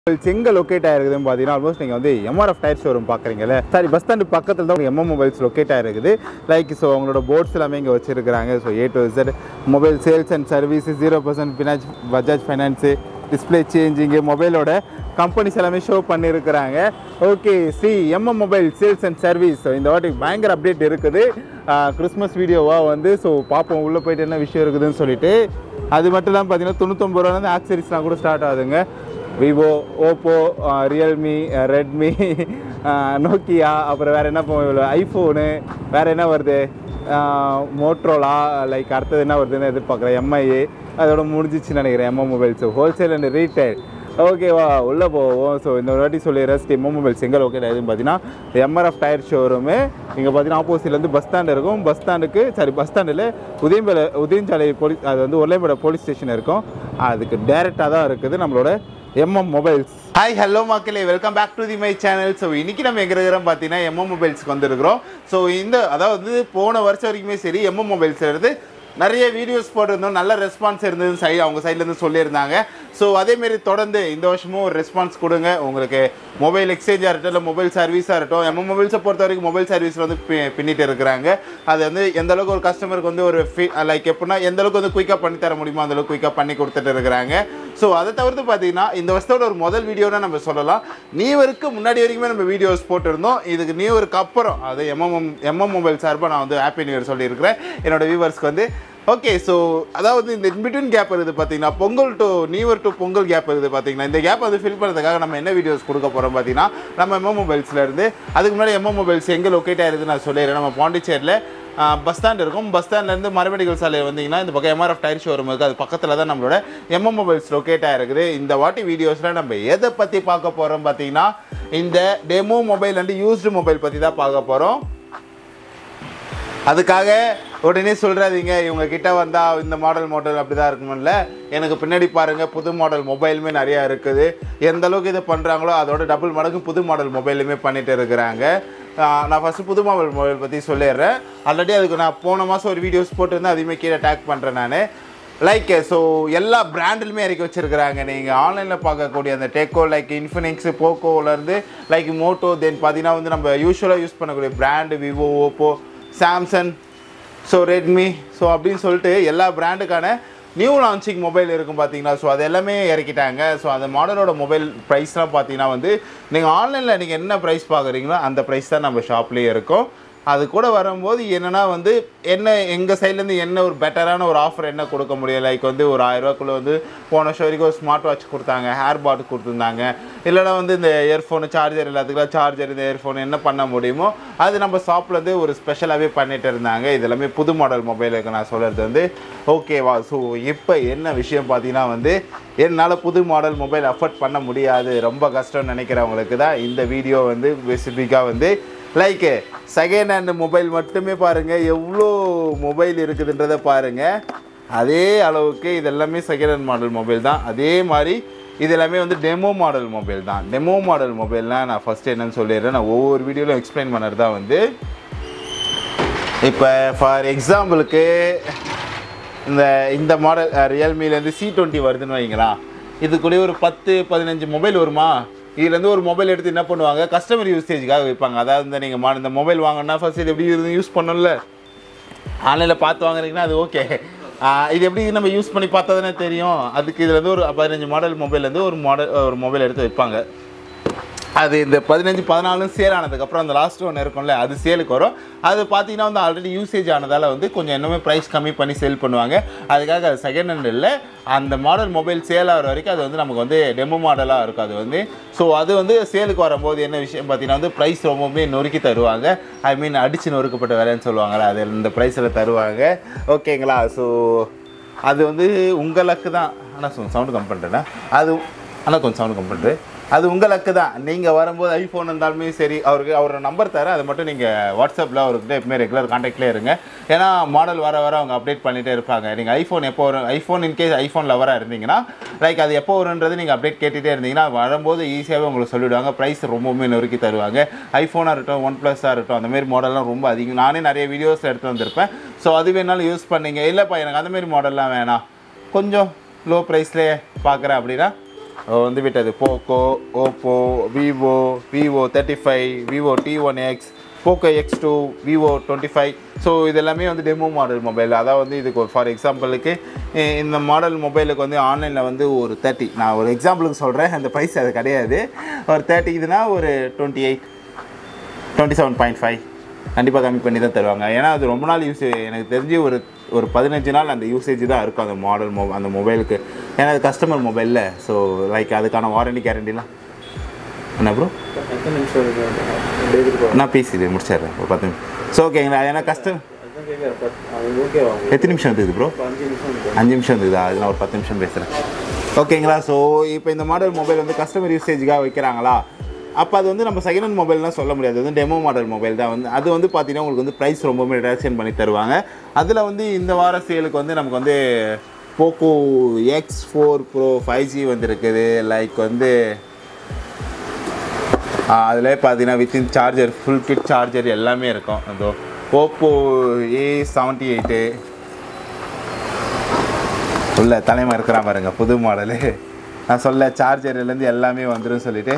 எங்கே லொக்கேட் ஆயிருக்குதுன்னு பார்த்தீங்கன்னா ஆல்மோஸ்ட் நீங்கள் வந்து எம்ஆர்எஃப் டயர் ஷோரூம் பார்க்குறீங்கல்ல சாரி பஸ் ஸ்டாண்டு பக்கத்தில் தான் எம்எம் மொபைல்ஸ் லொக்கேட் ஆயிருக்குது லைக் ஸோ அவங்களோட போர்ட்ஸ் எல்லாமே இங்கே வச்சிருக்கிறாங்க so A to Z mobile sales and service zero percent finance Bajaj finance display changing மொபைலோட கம்பெனிஸ் எல்லாமே ஷோ பண்ணியிருக்கிறாங்க okay Shri MM mobile sales and service இந்த வாட்டி பயங்கர அப்டேட் இருக்குது கிறிஸ்மஸ் வீடியோவாக வந்து ஸோ பார்ப்போம் உள்ளே போயிட்டு என்ன விஷயம் இருக்குதுன்னு சொல்லிட்டு அது மட்டும் இல்லாமல் பார்த்தீங்கன்னா தொண்ணூத்தொம்பது ரூபாலேருந்து ஆக்சரிஸ்லாம் கூட ஸ்டார்ட் ஆகுதுங்க Vivo Oppo Realme Redmi Nokia அப்புறம் வேறு என்ன ஐஃபோனு வேறு என்ன வருது மோட்ரோலா லைக் அடுத்தது என்ன வருதுன்னு எதிர்பார்க்குறேன் எம்ஐ அதோட முடிஞ்சிச்சுன்னு நினைக்கிறேன் MI mobiles wholesale and retail ஓகேவா உள்ளே போவோம் ஸோ இந்த ஒரு வாட்டி சொல்லிடுறேன் எம்எம் மொபைல்ஸ் எங்கே லொக்கேட் ஆகுதுன்னு பார்த்தீங்கன்னா எம்ஆர்எஃப் டயர் ஷோரூமு இங்கே பார்த்தீங்கன்னா ஆப்போசிட்லேருந்து பஸ் ஸ்டாண்ட் இருக்கும் பஸ் ஸ்டாண்டுக்கு சாரி பஸ் ஸ்டாண்டில் உதயம்பேல உதயஞ்சாலை போலீஸ் அது வந்து ஒல்லைம்பேட போலீஸ் ஸ்டேஷன் இருக்கும் அதுக்கு டேரெக்டாக தான் இருக்குது நம்மளோட எம்எம் மொபைல்ஸ் ஹாய் ஹலோ மக்களே welcome back to the my channel so இன்னைக்கு நம்ம எங்கே இருக்கிறோம் பார்த்தீங்கன்னா எம்எம் மொபைல்ஸ்க்கு வந்திருக்கிறோம் ஸோ இந்த அதாவது போன வருஷம் வரைக்குமே சரி எம்எம் மொபைல்ஸ் இருந்து நிறைய வீடியோஸ் போட்டிருந்தோம் நல்ல ரெஸ்பான்ஸ் இருந்தது சை அவங்க சைட்லேருந்து சொல்லியிருந்தாங்க ஸோ அதேமாரி தொடர்ந்து இந்த வருஷமும் ஒரு ரெஸ்பான்ஸ் கொடுங்க உங்களுக்கு மொபைல் எக்ஸ்சேஞ்சாக இருக்கட்டும் இல்லை மொபைல் சர்வீஸாக இருக்கட்டும் எம்எம் மொபைல்ஸை பொறுத்த வரைக்கும் மொபைல் சர்வீஸில் வந்து பி- பின்னிட்டு இருக்கிறாங்க அது வந்து எந்த அளவுக்கு ஒரு கஸ்டமருக்கு வந்து ஒரு லைக் எப்படின்னா எந்த அளவுக்கு வந்து குயிக்காக பண்ணி தர முடியுமோ அந்த அளவுக்கு குயிக்காக பண்ணி கொடுத்துட்டு இருக்கிறாங்க ஸோ அதை தவிர்த்து பார்த்தீங்கன்னா இந்த வருஷத்தோட ஒரு முதல் வீடியோனா நம்ம சொல்லலாம் நியூவருக்கு முன்னாடி வரைக்குமே நம்ம வீடியோஸ் போட்டிருந்தோம் இதுக்கு நியூவருக்கு அப்புறம் அது எம்எம் எம்எம் மொபைல் சார்பாக நான் வந்து ஹாப்பி நியூ இயர் சொல்லியிருக்கிறேன் என்னோட வியூவர்ஸ்க்கு வந்து ஓகே ஸோ அதாவது இந்த இன்பிட்வீன் கேப் இருக்குது பார்த்தீங்கன்னா Pongal to new year to Pongal gap இருக்குது பார்த்தீங்கன்னா இந்த கேப் வந்து ஃபில் பண்ணுறதுக்காக நம்ம என்ன வீடியோஸ் கொடுக்க போகிறோம் பார்த்தீங்கன்னா நம்ம எம்எம் மொபைல்ஸில் இருந்து அதுக்கு முன்னாடி எம்எம் மொபைல்ஸ் எங்கே லொக்கேட் ஆயிருது நான் சொல்லிடுறேன் நம்ம பாண்டிச்சேரியில் பஸ் ஸ்டாண்ட் இருக்கும் பஸ் ஸ்டாண்ட்லேருந்து மரமெடிக்கல் சாலை வந்தீங்கன்னா இந்த பக்கம் எம்ஆர்எஃப் டயர் ஷோரூம் இருக்குது அது பக்கத்தில் தான் நம்மளோட எம்எம் மொபைல்ஸ் லொக்கேட் ஆயிருக்குது இந்த வாட்டி வீடியோஸில் நம்ம எதை பற்றி பார்க்க போகிறோம் பார்த்தீங்கன்னா இந்த demo mobile and used mobile பற்றி தான் பார்க்க போகிறோம் அதுக்காக உடனே சொல்றாதீங்க இவங்க கிட்ட வந்தா இந்த மாடல் மாடல் அப்படிதான் இருக்கும்ல எனக்கு பின்னாடி பாருங்க புது மாடல் மொபைலுமே நிறைய இருக்குது எந்த அளவுக்கு இதை பண்றாங்களோ அதோட டபுள் மடங்கு புது மாடல் மொபைலுமே பண்ணிட்டு இருக்கிறாங்க ஆஹ் நான் ஃபர்ஸ்ட் புது மாடல் மொபைல் பற்றி சொல்லிடுறேன் ஆல்ரெடி அதுக்கு நான் போன மாதம் ஒரு வீடியோஸ் போட்டிருந்தேன் அதையுமே கீழே டேக் பண்ணுறேன் நான் லைக் ஸோ எல்லா பிராண்டிலுமே இறக்கி வச்சிருக்கிறாங்க நீங்கள் ஆன்லைனில் பார்க்கக்கூடிய அந்த டெக்கோ லைக் இன்ஃபினிக்ஸ் போக்கோலேருந்து லைக் மோட்டோ தென் பார்த்தீங்கன்னா வந்து நம்ம யூஸ்வலாக யூஸ் பண்ணக்கூடிய brand Vivo Oppo Samsung so Redmi so அப்படின்னு சொல்லிட்டு எல்லா பிராண்டுக்கான நியூ லான்ச்சிங் மொபைல் இருக்கும் பார்த்தீங்களா ஸோ அது எல்லாமே இறக்கிட்டாங்க ஸோ அந்த மாடலோட மொபைல் ப்ரைஸ்லாம் பார்த்தீங்கன்னா வந்து நீங்கள் ஆன்லைனில் நீங்கள் என்ன ப்ரைஸ் பார்க்குறீங்களோ அந்த ப்ரைஸ் தான் நம்ம ஷாப்லேயே இருக்கும் அது கூட வரும்போது என்னன்னா வந்து என்ன எங்கள் சைட்லேருந்து என்ன ஒரு பெட்டரான ஒரு ஆஃபர் என்ன கொடுக்க முடியும் லைக் வந்து ஒரு ஆயிரரூவாக்குள்ளே வந்து போன வருஷம் வரைக்கும் ஒரு ஸ்மார்ட் வாட்ச் கொடுத்தாங்க ஹேர் பாட் கொடுத்துருந்தாங்க இல்லைனா வந்து இந்த இயர்ஃபோனு சார்ஜர் எல்லாத்துக்குலாம் சார்ஜர் இந்த இயர்ஃபோன் என்ன பண்ண முடியுமோ அது நம்ம ஷாப்லேருந்து ஒரு ஸ்பெஷலாகவே பண்ணிட்டு இருந்தாங்க இது எல்லாமே புது மாடல் மொபைலுக்கு நான் சொல்கிறது வந்து ஓகேவா ஸோ இப்போ என்ன விஷயம் பார்த்தீங்கன்னா வந்து என்னால் புது மாடல் மொபைல் அஃபோர்ட் பண்ண முடியாது ரொம்ப கஷ்டம்னு நினைக்கிறவங்களுக்கு தான் இந்த வீடியோ வந்து ஸ்பெசிஃபிக்காக வந்து லைக் செகண்ட் ஹேண்ட் மொபைல் மட்டுமே பாருங்கள் எவ்வளோ மொபைல் இருக்குதுன்றதை பாருங்கள் அதே அளவுக்கு இது எல்லாமே செகண்ட் ஹேண்ட் மாடல் மொபைல் தான் அதே மாதிரி இது எல்லாமே வந்து டெமோ மாடல் மொபைல் தான் டெமோ மாடல் மொபைல்னால் நான் ஃபஸ்ட்டு என்னன்னு சொல்லிடுறேன் நான் ஒவ்வொரு வீடியோவில் எக்ஸ்பிளைன் பண்ணுறது தான் வந்து இப்போ ஃபார் எக்ஸாம்பிளுக்கு இந்த இந்த மாடல் ரியல்மிலேருந்து சி டுவெண்ட்டி வருதுன்னு வைங்களா இது கூட ஒரு பத்து பதினஞ்சு மொபைல் வருமா இதுலேருந்து ஒரு மொபைல் எடுத்து என்ன பண்ணுவாங்க கஸ்டமர் யூசேஜுக்காக வைப்பாங்க அதாவது இந்த நீங்கள் இந்த மொபைல் வாங்கினா ஃபர்ஸ்ட் இது எப்படி இருந்து யூஸ் பண்ணணும்ல ஆன்லைனில் பார்த்து வாங்குறீங்கன்னா அது ஓகே இது எப்படி நம்ம யூஸ் பண்ணி பார்த்தா தானே தெரியும் அதுக்கு இதுலேருந்து ஒரு பதினஞ்சு மாடல் மொபைல்லேருந்து ஒரு மாடல் ஒரு மொபைல் எடுத்து வைப்பாங்க அது இந்த பதினஞ்சு பதினாலும் சேல் ஆனதுக்கப்புறம் அந்த லாஸ்ட் ஒன்று இருக்கும்ல அது சேலுக்கு வரும் அது பார்த்தீங்கன்னா வந்து ஆல்ரெடி யூசேஜ் ஆனதால் வந்து கொஞ்சம் இன்னுமே ப்ரைஸ் கம்மி பண்ணி சேல் பண்ணுவாங்க அதுக்காக அது செகண்ட் ஹேண்ட் இல்லை அந்த மாடல் மொபைல் சேல் ஆகிற வரைக்கும் அது வந்து நமக்கு வந்து டெமோ மாடலாக இருக்கும் அது வந்து ஸோ அது வந்து சேலுக்கு வரும்போது என்ன விஷயம் பார்த்தீங்கன்னா வந்து ப்ரைஸ் ரொம்பவுமே நொறுக்கி தருவாங்க ஐ மீன் அடிச்சு நொறுக்கப்பட்ட விலைன்னு சொல்லுவாங்கள்ல அது இந்த ப்ரைஸில் தருவாங்க ஓகேங்களா ஸோ அது வந்து உங்களுக்கு தான் ஆனால் சவுண்டு கம் பண்ணுறேன்னா அது ஆனால் கொஞ்சம் சவுண்டு கம் பண்ணுறேன் அது உங்களுக்கு தான் நீங்கள் வரும்போது ஐஃபோன் இருந்தாலுமே சரி அவருக்கு அவரோட நம்பர் தரேன் அதை மட்டும் நீங்கள் வாட்ஸ்அப்பில் அவர்கிட்ட எப்பவுமே ரெகுலர் காண்டாக்ட்லேயே இருங்க ஏன்னா மாடல் வர வர அவங்க அப்டேட் பண்ணிகிட்டே இருப்பாங்க நீங்கள் ஐஃபோன் எப்போ வரும் ஐஃபோன் இன்கேஸ் ஐஃபோன் லவராக இருந்தீங்கன்னா லைக் அது எப்போ வரும்ன்றது நீங்கள் அப்டேட் கேட்டுகிட்டே இருந்தீங்கன்னா வரும்போது ஈஸியாகவே உங்களுக்கு சொல்லிவிடுவாங்க ப்ரைஸ் ரொம்பவுமே நொறுக்கி தருவாங்க ஐஃபோனாக இருக்கட்டும் ஒன் ப்ளஸ்ஸாக இருக்கட்டும் அந்த மாதிரி மாடல்லாம் ரொம்ப அதிகம் நானே நிறைய வீடியோஸ் எடுத்து வந்திருப்பேன் ஸோ அது வேணாலும் யூஸ் பண்ணீங்க இல்லைப்பா எனக்கு அந்த மாதிரி மாடல்லாம் வேணாம் கொஞ்சம் லோ ப்ரைஸ்லேயே பார்க்குறேன் அப்படின்னா வந்து விட்டது Poco Oppo Vivo Vivo thirty five Vivo T one X Poco X two Vivo twenty five so இது எல்லாமே வந்து டெமோ மாடல் மொபைல் அதாவது வந்து இதுக்கு ஃபார் எக்ஸாம்பிளுக்கு இந்த மாடல் மொபைலுக்கு வந்து ஆன்லைனில் வந்து ஒரு தேர்ட்டி நான் ஒரு எக்ஸாம்பிளுக்கு சொல்கிறேன் அந்த ப்ரைஸ் அது கிடையாது ஒரு தேர்ட்டி இதுனா ஒரு twenty eight twenty seven point five கண்டிப்பாக கம்மி பண்ணி தான் தருவாங்க ஏன்னா அது ரொம்ப நாள் யூஸ் எனக்கு தெரிஞ்சு ஒரு ஒரு பதினஞ்சு நாள் அந்த யூசேஜ் தான் இருக்கும் அந்த மாடல் மொ அந்த மொபைலுக்கு ஏன்னா அது கஸ்டமர் மொபைலில் ஸோ லைக் அதுக்கான வாரண்டி கேரண்டிலாம் என்ன ப்ரோ எத்தனை நிமிஷம் இருக்கு டெலிவரி போகும் நான் பேசி இது முடிச்சிடுறேன் ஒரு பத்து நிமிஷம் ஸோ ஓகேங்களா ஏன்னா கஸ்டம் அதுதான் கேட்குறேன் அது ஓகேவா உங்களுக்கு எத்தனை நிமிஷம் வந்துது ப்ரோ இப்போ அஞ்சு நிமிஷம் இருக்கு அஞ்சு நிமிஷம் இருந்தது அது நான் ஒரு பத்து நிமிஷம் பேசுகிறேன் ஓகேங்களா ஸோ இப்போ இந்த மாடல் மொபைல் வந்து கஸ்டமர் யூசேஜுக்காக வைக்கிறாங்களா அப்போ அது வந்து நம்ம செகண்ட் ஹேண்ட் மொபைல்லாம் சொல்ல முடியாது அது வந்து டெமோ மாடல் மொபைல் தான் வந்து அது வந்து பார்த்தீங்கன்னா உங்களுக்கு வந்து ப்ரைஸ் ரொம்பவே ரிடக்ஷன் பண்ணி தருவாங்க அதில் வந்து இந்த வார சேலுக்கு வந்து நமக்கு வந்து Poco X four pro five G வந்துருக்குது லைக் வந்து அதில் பார்த்தீங்கன்னா within charger full kit charger எல்லாமே இருக்கும் அதோ ஓப்போ ஏ செவன்ட்டி எயிட்டு உள்ள தலைமை இருக்கிறான் பாருங்க புது மாடலு நான் சொல்ல சார்ஜர்லேருந்து எல்லாமே வந்துடும் சொல்லிட்டு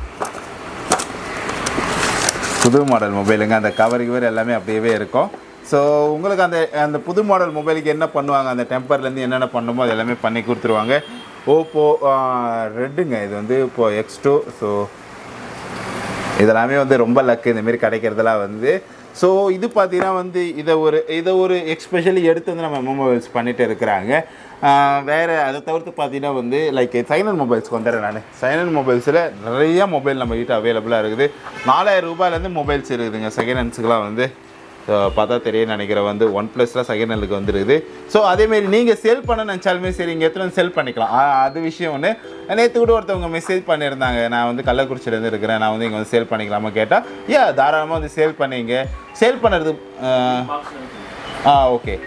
புது மாடல் மொபைலுங்க அந்த கவர் கிவர் எல்லாமே அப்படியே இருக்கும் ஸோ உங்களுக்கு அந்த அந்த புது மாடல் மொபைலுக்கு என்ன பண்ணுவாங்க அந்த டெம்பர்லேருந்து என்னென்ன பண்ணுமோ அது எல்லாமே பண்ணி கொடுத்துருவாங்க ஓப்போ ரெட்டுங்க இது வந்து இப்போ எக்ஸ் டூ ஸோ இதெல்லாமே வந்து ரொம்ப லக்கு இந்தமாரி கிடைக்கிறதெல்லாம் வந்து ஸோ இது பார்த்தீங்கன்னா வந்து இதை ஒரு இதை ஒரு எக்ஸ்பெஷலி எடுத்து வந்து நம்ம மொபைல்ஸ் பண்ணிட்டு இருக்கிறாங்க ஆஹ் வேற அதை தவிர்த்து பார்த்தீங்கன்னா வந்து லைக் சைனல் மொபைல்ஸ்க்கு வந்துடுறேன் நான் சைனல் மொபைல்ஸில் நிறைய மொபைல் நம்ம கிட்ட அவைலபிளாக இருக்குது நாலாயிரம் ரூபாயிலேருந்து மொபைல்ஸ் இருக்குதுங்க செகண்ட் ஹேண்ட்ஸுக்கெலாம் வந்து ஸோ பார்த்தா தெரியும் நினைக்கிறேன் வந்து ஒன் ப்ளஸில் செகண்ட் ஹேண்டுக்கு வந்துருக்குது ஸோ அதேமாரி நீங்கள் செல் பண்ண நினச்சாலுமே சரி இங்கே எத்தனை செல் பண்ணிக்கலாம் ஆ, அது விஷயம் ஒன்று நேற்று கூட ஒருத்தவங்க மெசேஜ் பண்ணியிருந்தாங்க நான் வந்து கள்ளக்குறிச்சியிலேருந்து இருக்கிறேன் நான் வந்து இங்கே வந்து சேல் பண்ணிக்கலாமா கேட்டால் ஏ தாராளமாக வந்து சேல் பண்ணீங்க சேல் பண்ணுறது ஆ ஓகே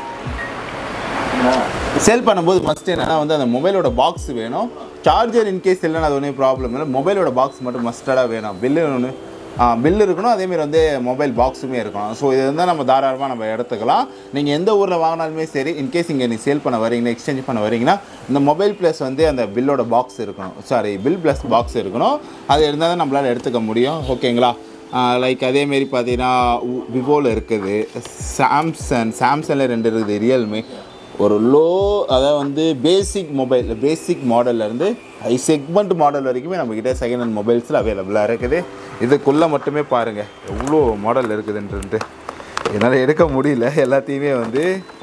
சேல் பண்ணும்போது மஸ்ட் என்னன்னா வந்து அந்த மொபைலோட பாக்ஸ் வேணும் சார்ஜர் இன்கேஸ் இல்லைன்னா அது ஒன்றும் ப்ராப்ளம் இல்லை மொபைலோட பாக்ஸ் மட்டும் மஸ்டடாக வேணும் பில்லு ஒன்று பில் இருக்கணும் அதேமாரி வந்து மொபைல் பாக்ஸுமே இருக்கணும் ஸோ இது இருந்தால் நம்ம தாராளமாக நம்ம எடுத்துக்கலாம் நீங்கள் எந்த ஊரில் வாங்கினாலுமே சரி இன்கேஸ் இங்கே நீ சேல் பண்ண வரீங்கன்னா எக்ஸ்சேஞ்ச் பண்ண வரீங்கன்னா இந்த மொபைல் ப்ளஸ் வந்து அந்த பில்லோட பாக்ஸ் இருக்கணும் சாரி பில் ப்ளஸ் பாக்ஸ் இருக்கணும் அது இருந்தால் தான் நம்மளால் எடுத்துக்க முடியும் ஓகேங்களா லைக் அதேமாரி பார்த்தீங்கன்னா விவோவில் இருக்குது சாம்சங் சாம்சங்கில் ரெண்டு இருக்குது ரியல்மி ஒரு லோ அதாவது வந்து பேசிக் மொபைல் பேசிக் மாடல்லேருந்து ஹை செக்மெண்ட் மாடல் வரைக்குமே நம்மக்கிட்ட செகண்ட் ஹேண்ட் மொபைல்ஸில் அவைலபிளாக இருக்குது இதுக்குள்ளே மட்டுமே பாருங்கள் எவ்வளோ மாடல் இருக்குதுன்ட்டு என்னால் எடுக்க முடியல எல்லாத்தையுமே வந்து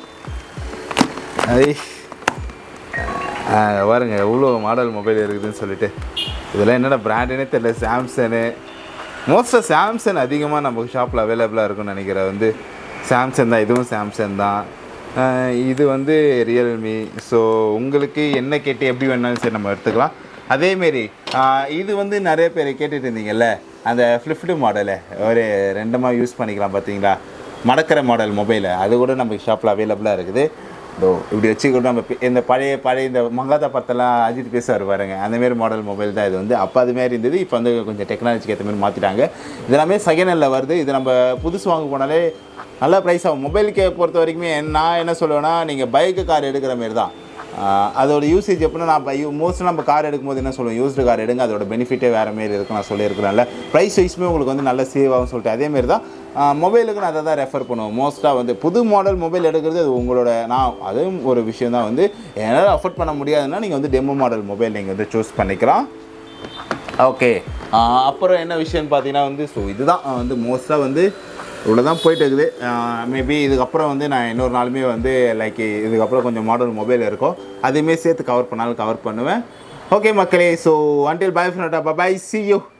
ஐ ஆ, பாருங்க எவ்வளோ மாடல் மொபைல் இருக்குதுன்னு சொல்லிட்டு இதெல்லாம் என்னென்ன பிராண்டுனே தெரியல சாம்சங்கு மோஸ்ட்டாக சாம்சங் அதிகமாக நம்ம ஷாப்பில் அவைலபிளாக இருக்கும்னு நினைக்கிறேன் வந்து சாம்சங் தான் இதுவும் சாம்சங் தான் ஆ, இது வந்து ரியல்மி ஸோ உங்களுக்கு என்ன கேட்டு எப்படி வேணாலும் சரி நம்ம எடுத்துக்கலாம் அதேமாரி இது வந்து நிறைய பேர் கேட்டுட்டு இருந்தீங்கல்ல அந்த ஃப்ளிப்டு மாடலு ஒரு ரெண்டமாக யூஸ் பண்ணிக்கலாம் பார்த்தீங்களா மடக்கிற மாடல் மொபைலு அது கூட நம்ம ஷாப்பில் அவைலபிளாக இருக்குது இதோ இப்படி வச்சுக்கிட்டு நம்ம பி- இந்த பழைய பழைய இந்த மங்காத்தா படத்தெல்லாம் அஜித் பேசுவார் பாருங்க அந்தமாரி மாடல் மொபைல் தான் இது வந்து அப்போ அதுமாரி இருந்தது இப்போ வந்து கொஞ்சம் டெக்னாலஜிக்கு ஏற்ற மாதிரி மாற்றிட்டாங்க இதெல்லாமே செகண்ட் ஹேண்டில் வருது இது நம்ம புதுசு வாங்க போனாலே நல்ல ப்ரைஸ் ஆகும் மொபைலுக்கு பொறுத்த வரைக்குமே நான் என்ன சொல்லுவேன்னா நீங்கள் பைக்கு கார் எடுக்கிற மாரி தான் ஆஹ் அதோட யூசேஜ் எப்படின்னா நான் இப்போ மோஸ்ட்டாக நம்ம கார் எடுக்கும்போது என்ன சொல்லுவேன் யூஸ்டு கார் எடுங்க அதோட பெனிஃபிட்டே வேறு மாரி இருக்கும் நான் சொல்லியிருக்கிறேன்ல ப்ரைஸ் வைஸுமே உங்களுக்கு வந்து நல்ல சேவ் ஆகும் சொல்லிட்டு அதேமாரி தான் மொபைலுக்கு நான் அதை தான் ரெஃபர் பண்ணுவேன் மோஸ்ட்டாக வந்து புது மாடல் மொபைல் எடுக்கிறது அது உங்களோட நான் அதுவும் ஒரு விஷயம் தான் வந்து என்னால் அஃபோர்ட் பண்ண முடியாதுன்னா நீங்கள் வந்து டெமோ மாடல் மொபைல் நீங்கள் வந்து சூஸ் பண்ணிக்கலாம் ஓகே அப்புறம் என்ன விஷயம்னு பார்த்தீங்கன்னா வந்து ஸோ இதுதான் ஆஹ் வந்து மோஸ்ட்டாக வந்து இவ்வளோ தான் போயிட்டு இருக்குது மேபி இதுக்கப்புறம் வந்து நான் இன்னொரு நாளுமே வந்து லைக் இதுக்கப்புறம் கொஞ்சம் மாடல் மொபைல் இருக்கும் அதையுமே சேர்த்து கவர் பண்ணாலும் கவர் பண்ணுவேன் ஓகே மக்களே ஸோ அன்டில் பை ஃப்ரெண்டா பை சி யூ